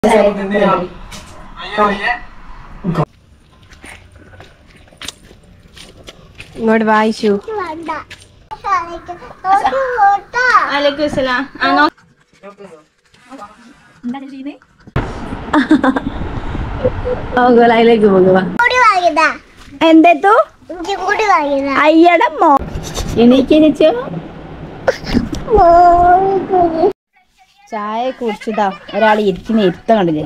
ഇങ്ങോട്ട് വായിച്ചു അലൈക്കും സലാം ആ നോ അതിലേക്ക് പോകുക എന്തെത്തു അയ്യട മോ എനിക്ക് എനിച്ചോ ചായ കുടിച്ചതാ ഒരാൾ ഇരിക്കുന്ന ഇരുത്തം കണ്ടില്ലേ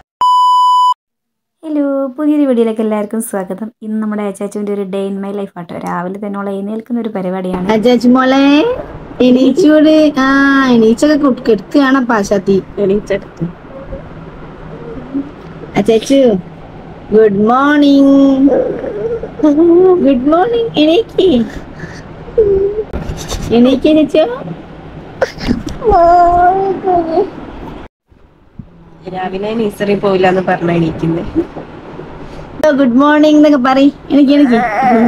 ഹലോ പുതിയൊരു വീഡിയോയിലേക്ക് എല്ലാവർക്കും സ്വാഗതം ഇന്ന് നമ്മുടെ അച്ചാച്ചുവിൻ്റെ ഒരു ഡേ ഇൻ മൈ ലൈഫ് ആട്ടോ രാവിലെ തന്നെ ഉള്ള എഴുന്നേൽക്കുന്ന ഒരു പരിപാടിയാണ് അജാജ് മോളെ എണീച്ചോട് ആ എണീച്ചൊക്കെ കു- കെടുക്കുകയാണ് പാശാത്തി അച്ചാച്ചു ഗുഡ് മോർണിംഗ് ഗുഡ് മോർണിംഗ് എണീക്ക് എണീക്ക് എണീച്ചോ രാവിലെ നഴ്സറി പോയില്ല എന്ന് പറഞ്ഞ എണീക്കുന്നത് ഗുഡ് മോർണിംഗ് എന്നൊക്കെ പറയും എനിക്ക് എനിക്ക്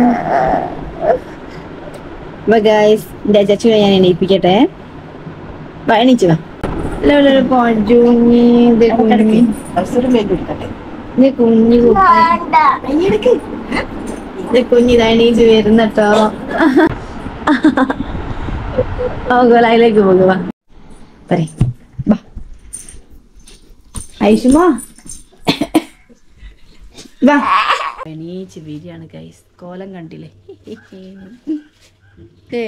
ഗായ്സ് എന്റെ അച്ചാച്ചുനെ ഞാൻ എണീപ്പിക്കട്ടെ വാ, എണീച്ചു വാ അല്ല, അല്ല, അല്ല, പോഞ്ചൂഞ്ഞി, ഇത് കുഞ്ഞി. ഇത് കുഞ്ഞു കുട്ടി. ഇത് കുഞ്ഞിതാ എണീച്ച് വരുന്നട്ടോ ഓ ഗോലായിലേക്ക് പോകുക പറ വാ ഐഷുമോ വാ എണീച്ച് വരികയാണ് ഗൈസ് കോലം കണ്ടില്ലേ ഏ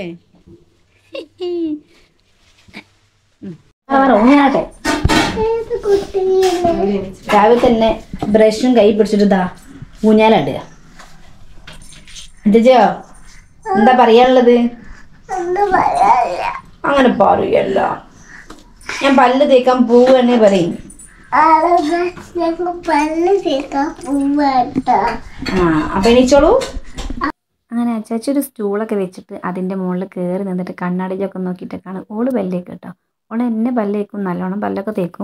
ഉം. ആ, പറ, ഊഞ്ഞാട്ടെ. രാവിലെ തന്നെ ബ്രഷും കൈ പിടിച്ചിട്ട് ഇതാ ഊഞ്ഞാലിടുക ജോ എന്താ പറയാനുള്ളത് അങ്ങനെ പറയല്ല ഞാൻ പല്ല് തേക്കാൻ പോവുകയാണെ പറയും ആ അപ്പൊ എണീച്ചോളൂ അങ്ങനെ അച്ചാച്ചി ഒരു സ്റ്റൂളൊക്കെ വെച്ചിട്ട് അതിൻ്റെ മുകളിൽ കയറി നിന്നിട്ട് കണ്ണാടിയിലൊക്കെ നോക്കിയിട്ടൊക്കെയാണ് ഓള് പല്ലേക്ക് കേട്ടോ ഓള് എന്നെ പല്ലേക്കും നല്ലോണം പല്ലൊക്കെ തേക്കും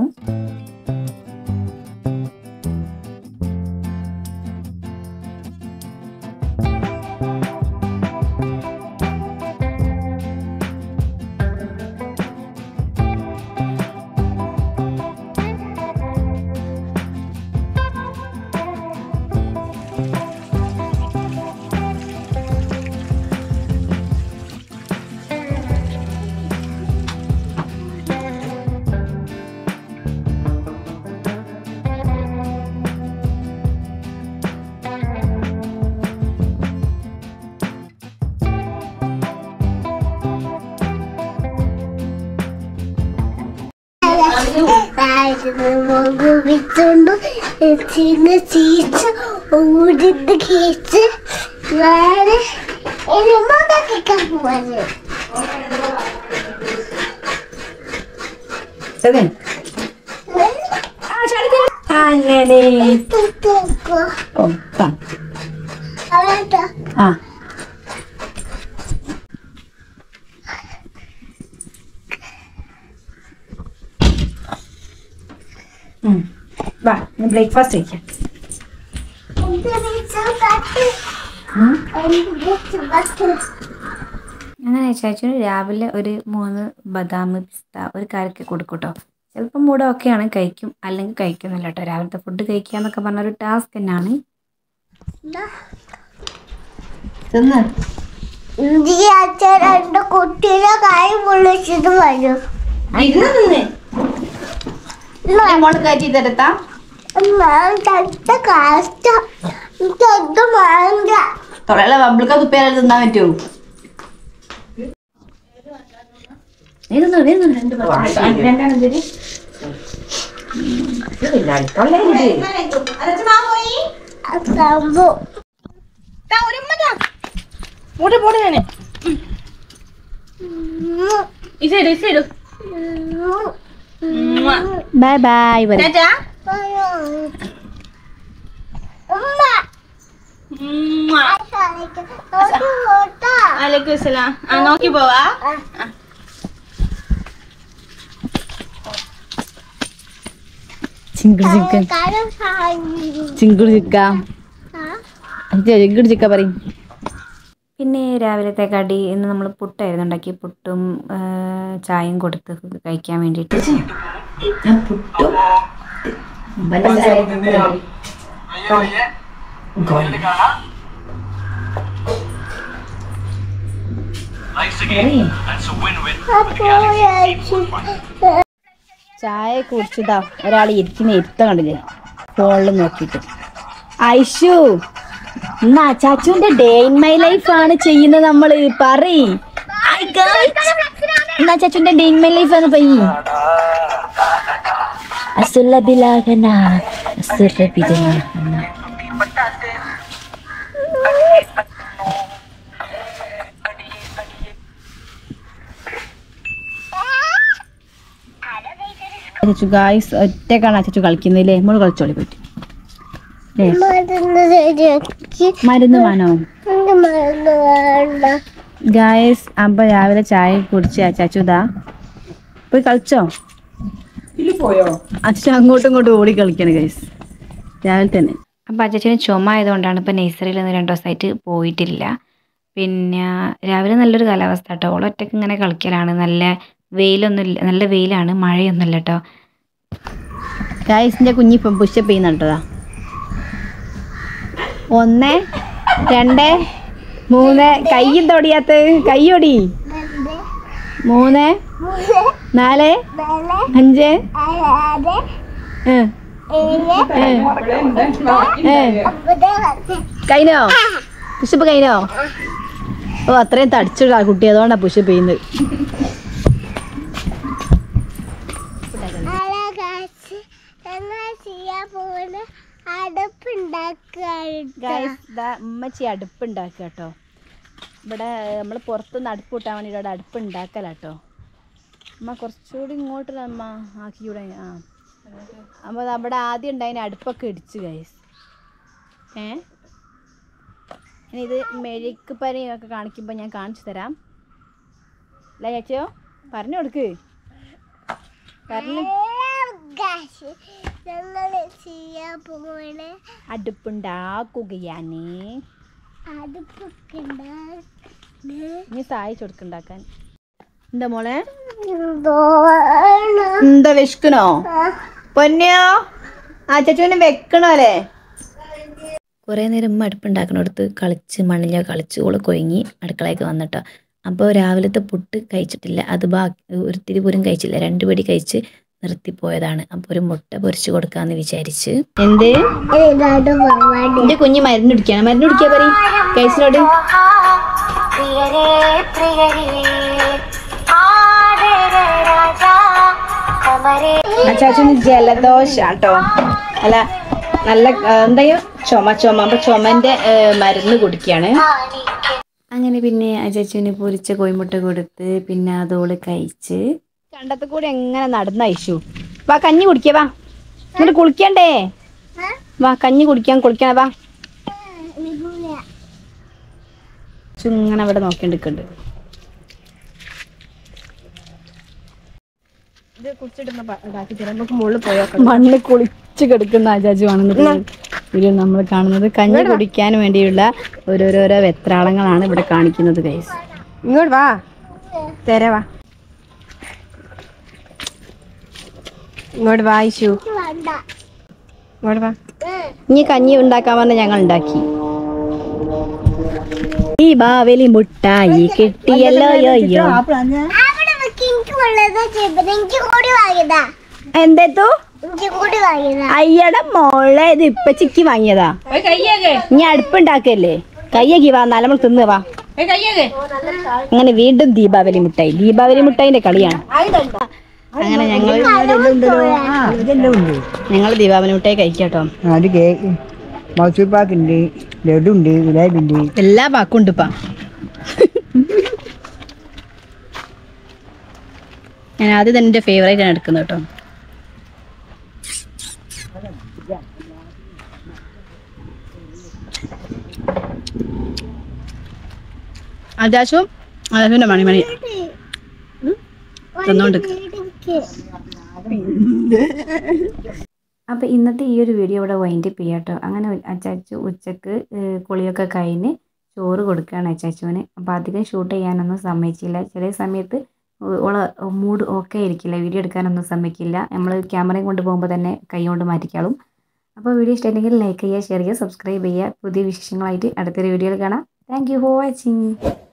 വിളിച്ചോണ്ട് ചിങ്ങ ചീച്ച് ഊടിട്ട് കേച്ച് ഞാൻ എരുമൊക്കെ പോവാന് അതെ അങ്ങനെ ഓ ആ. അവരുടെ ആ ഉം. വാ ബ്രേക്ക്ഫാസ്റ്റ് കഴിക്കാം അങ്ങനെ അച്ചാച്ചന് രാവിലെ ഒരു മൂന്ന് ബദാം പിസ്ത ഒരു കാരൊക്കെ കൊടുക്കും കേട്ടോ ചിലപ്പം മൂടെ ഒക്കെയാണ് കഴിക്കും അല്ലെങ്കിൽ കഴിക്കുന്നില്ല കേട്ടോ രാവിലത്തെ ഫുഡ് കഴിക്കുക എന്നൊക്കെ പറഞ്ഞ ഒരു ടാസ്ക് തന്നെയാണ് തിന്ന് ഇന്ത്യ അച്ഛൻ രണ്ട് കുട്ടീനെ കൈ പൊള്ളിച്ചിട്ട് വരും ഇരുന്ന് തിന്ന് മോള് കയറ്റി തരത്താ ഞാൻ തട്ട കഷ്ടം എനിക്കത് വേണ്ട തൊള്ളയിലെ ബബിൾക്ക തുപ്പേരെ തിന്നാൻ പറ്റുമോ ഇരുന്നു ഇരുന്നു രണ്ട് പത്ത് രണ്ടാണ് തരി സംഭവം മൂട്ട് പോട് ഞാന് ഇസൈഡ് ഇസൈഡ് ബൈ ബൈ പറ ടാറ്റാ ഉമ്മ ഫോട്ടോ അലൈക്കും സലാം ആ നോക്കി പോവാ ചിങ്കിടി ചിക്കൻ കാര്യം സാധിക്കും ചിങ്കിടി ചിക്ക ചിങ്കിടി ചിക്ക പറയും പിന്നെ രാവിലത്തെ കടി ഇന്ന് നമ്മൾ പുട്ടായിരുന്നു ഉണ്ടാക്കി പുട്ടും ആ, ചായയും കൊടുത്ത് കഴിക്കാൻ വേണ്ടിയിട്ട് ഞാൻ പുട്ടും ചായ കുടിച്ചതാ ഒരാൾ ഇരിക്കുന്ന ഇരുത്ത കണ്ടില്ലേ ഫോണിൽ നോക്കിയിട്ട് ഐഷു എന്നാ ചാച്ചുവിന്റെ ഡേ ഇൻ മൈ ലൈഫ് ആണ് ചെയ്യുന്നത് നമ്മള് പറയ് ഐ ഗേൾ. എന്നാ ചാച്ചുവിന്റെ ഡേ ഇൻ മൈ ലൈഫ് ആണ് പയ്യ അസുലബിലാഹന അസുലബിലാഹന ചേച്ചു ഗായ്സ് ഒറ്റക്കാണ് ചേച്ചു കളിക്കുന്നില്ലേ നമ്മൾ കളിച്ചോളി പോയിട്ട് ഏ, മരുന്ന് ശരിയാക്കി മരുന്ന് വേണോ എനിക്ക് മരുന്ന് വേണ്ട ഗായസ് അപ്പൊ രാവിലെ ചായ കുടിച്ച് അച്ചാച്ചു ഇതാ പോയി കളിച്ചോ അച്ഛൻ അങ്ങോട്ടും ഇങ്ങോട്ടും ഓടി കളിക്കാണ് ഗൈസ് രാവിലെ തന്നെ അപ്പോൾ അച്ഛന് ചുമ ആയതുകൊണ്ടാണ് ഇപ്പോൾ നഴ്സറിയിൽ നിന്ന് രണ്ട് ദിവസമായിട്ട് പോയിട്ടില്ല പിന്നെ രാവിലെ നല്ലൊരു കാലാവസ്ഥ കേട്ടോ ഓൾ ഒറ്റയ്ക്ക് ഇങ്ങനെ കളിക്കലാണ് നല്ല വെയിലൊന്നും ഇല്ല നല്ല വെയിലാണ് മഴയൊന്നുമില്ല കേട്ടോ ഗായസിന്റെ കുഞ്ഞി ഇപ്പം പുഷപ്പ് ചെയ്യുന്നുണ്ടതാ ഒന്ന് രണ്ട് മൂന്ന് കയ്യും തൊടിയാത്ത കയ്യൊടി മൂന്ന് നാല് അഞ്ച് അല്ലാതെ ഏ, ഏഴ് ഏ, ഏ. ഒമ്പത് പത്ത് കഴിഞ്ഞോ പുഷപ്പ് കഴിഞ്ഞോ ഓ അത്രയും തടിച്ചുള്ള കുട്ടി അതുകൊണ്ടാ പുഷപ്പ് ചെയ്യുന്നത് ഹലോ ഗായ്സ് ഞങ്ങൾ ചെയ്യാൻ പോകുന്ന അടുപ്പുണ്ടാക്കുക ഉമ്മച്ചി അടുപ്പ് ഉണ്ടാക്കുക കേട്ടോ ഇവിടെ നമ്മൾ പുറത്തുനിന്ന് അടുപ്പ് കൂട്ടാൻ വേണ്ടിയിട്ട് ഇവിടെ അടുപ്പ് ഉണ്ടാക്കലാട്ടോ അമ്മ കുറച്ചുകൂടി ഇങ്ങോട്ട് അമ്മ ആക്കിക്കൂടെ ആ അപ്പോൾ നമ്മുടെ ആദ്യം ഉണ്ടായതിന് അടുപ്പൊക്കെ ഇടിച്ച് ഗൈസ് ഏ ഇനി ഇത് മെഴുക്ക് പനിയൊക്കെ കാണിക്കുമ്പോൾ ഞാൻ കാണിച്ചു തരാം അല്ല ചേച്ചിയോ പറഞ്ഞു കൊടുക്ക് പറഞ്ഞു ഗായ്സ് ഞങ്ങൾ ചെയ്യാൻ പോകുന്ന അടുപ്പുണ്ടാക്കുകയാണ് അടുപ്പൊക്കെ ഇനി സഹായിച്ചു കൊടുക്കുണ്ടാക്കാൻ എന്താ മോളെ ഉണ്ടാക്കണം എന്താ വിശക്കണോ പൊന്നയോ ആ ചേച്ചുവിനെ വെക്കണോ അല്ലേ കുറേ നേരം ഉമ്മ അടുപ്പുണ്ടാക്കണടുത്ത് കളിച്ച് മണ്ണിലോ കളിച്ച് ഓള് കൊയങ്ങി അടുക്കളയ്ക്ക് വന്നിട്ടോ അപ്പോൾ രാവിലത്തെ പുട്ട് കഴിച്ചിട്ടില്ല അത് ബാക്കി ഒരിത്തിരി പോലും കഴിച്ചില്ല രണ്ട് പിടി കഴിച്ച് നിർത്തിപ്പോയതാണ് അപ്പോൾ ഒരു മുട്ട പൊരിച്ച് കൊടുക്കാമെന്ന് വിചാരിച്ച് എന്ത് ഏതാണ്ട് പോവാണ്ട് എന്റെ കുഞ്ഞ് മരുന്ന് കുടിക്കാണ് മരുന്ന് കുടിക്കാ പറയും കേസിനോട് പ്രിയരേ പ്രിയരേ ആദര രാജാ കമരേ ചാച്ചന് ജലദോഷ കേട്ടോ അല്ല നല്ല ആ, എന്തായോ ചുമ ചുമ അപ്പൊ ചുമന്റെ ഏ, മരുന്ന് കുടിക്കാണ് അങ്ങനെ പിന്നെ അജച്ചുവിന് പൊരിച്ച കോഴിമുട്ട കൊടുത്ത് പിന്നെ അതോള് കഴിച്ച് കണ്ടത്ത് കൂടെ എങ്ങനെ നടന്ന ഐഷു വാ കഞ്ഞി കുടിക്ക വാ എന്നിട്ട് കുളിക്കണ്ടേ വാ കഞ്ഞി കുടിക്കാൻ കുളിക്കണ വാ ഐഷു ഇങ്ങനെ അവിടെ നോക്കിണ്ടിട്ടുണ്ട് ഇത് കുടിച്ചിട്ട് ബാക്കി തരാം നമുക്ക് മുകളിൽ പോയോ മണ്ണ് കുളിച്ച് കിടക്കുന്ന ആചാര്യമാണെന്ന് വീഡിയോ നമ്മൾ കാണുന്നത് കഞ്ഞി കുടിക്കാൻ വേണ്ടിയുള്ള ഓരോരോരോ വെത്രാളങ്ങളാണ് ഇവിടെ കാണിക്കുന്നത് ഗൈസ് ഇങ്ങോട്ട് വാ തരാ വാ ഇങ്ങോട്ട് വാ ഇഷു വേണ്ട ഇങ്ങോട്ട് വാ ഇനി കഞ്ഞി ഉണ്ടാക്കാൻ പറഞ്ഞ ഞങ്ങൾ ഉണ്ടാക്കി ഈ ബാവലി മുട്ടായി കിട്ടിയല്ലോ യോയ്യോ അവിടെ വെക്ക് എനിക്ക് ഉള്ളത് ചെയ്തത് എനിക്ക് കൂടി വാങ്ങിയതാ എന്തേത്തു എനിക്ക് കൂടി വാങ്ങിയതാ അയ്യടെ മോളെ ഇത് ഇപ്പൊ ചിക്കി വാങ്ങിയതാ ഇനി അടുപ്പുണ്ടാക്കല്ലേ കയ്യകി വാ എന്നാലും നമ്മൾ തിന്ന് വാ അങ്ങനെ വീണ്ടും ദീപാവലി മുട്ടായി ദീപാവലി മുട്ടായിന്റെ കളിയാണ് അങ്ങനെ ഞങ്ങൾ ഞങ്ങൾ ദീപാവലി മുട്ടായി കഴിക്കാട്ടോ അത് കേക്ക് മൗസൂർ പാക്കുണ്ട് ലഡുണ്ട് ജിലേബിണ്ട് എല്ലാ പാക്കും ഉണ്ട് ഇപ്പാ ഞാൻ ആദ്യം തന്നെ എൻ്റെ ഫേവറേറ്റ് ആണ് എടുക്കുന്നത് കേട്ടോ അജാശും അജാശുവിൻ്റെ മണിമണി തന്നോണ്ട് അപ്പോൾ ഇന്നത്തെ ഈ ഒരു വീഡിയോ ഇവിടെ വൈൻഡപ്പ് ചെയ്യാം കേട്ടോ അങ്ങനെ അച്ചാച്ചു ഉച്ചക്ക് ഏഹ് കുളിയൊക്കെ കഴിഞ്ഞ് ചോറ് കൊടുക്കുകയാണ് അച്ചാച്ചുവിന് അപ്പോൾ അധികം ഷൂട്ട് ചെയ്യാനൊന്നും സമ്മതിച്ചില്ല ചില സമയത്ത് ഓളെ മൂഡ് ഓക്കെ ആയിരിക്കില്ല വീഡിയോ എടുക്കാനൊന്നും സമ്മതിക്കില്ല നമ്മൾ ക്യാമറയും കൊണ്ട് പോകുമ്പോൾ തന്നെ കൈ കൊണ്ട് മാറ്റിക്കാളും അപ്പോൾ വീഡിയോ ഇഷ്ടമായിട്ടുണ്ടെങ്കിൽ ലൈക്ക് ചെയ്യുക ഷെയർ ചെയ്യുക സബ്സ്ക്രൈബ് ചെയ്യുക പുതിയ വിശേഷങ്ങളായിട്ട് അടുത്തൊരു വീഡിയോയിൽ കാണാം താങ്ക് യു ഫോർ വാച്ചിങ്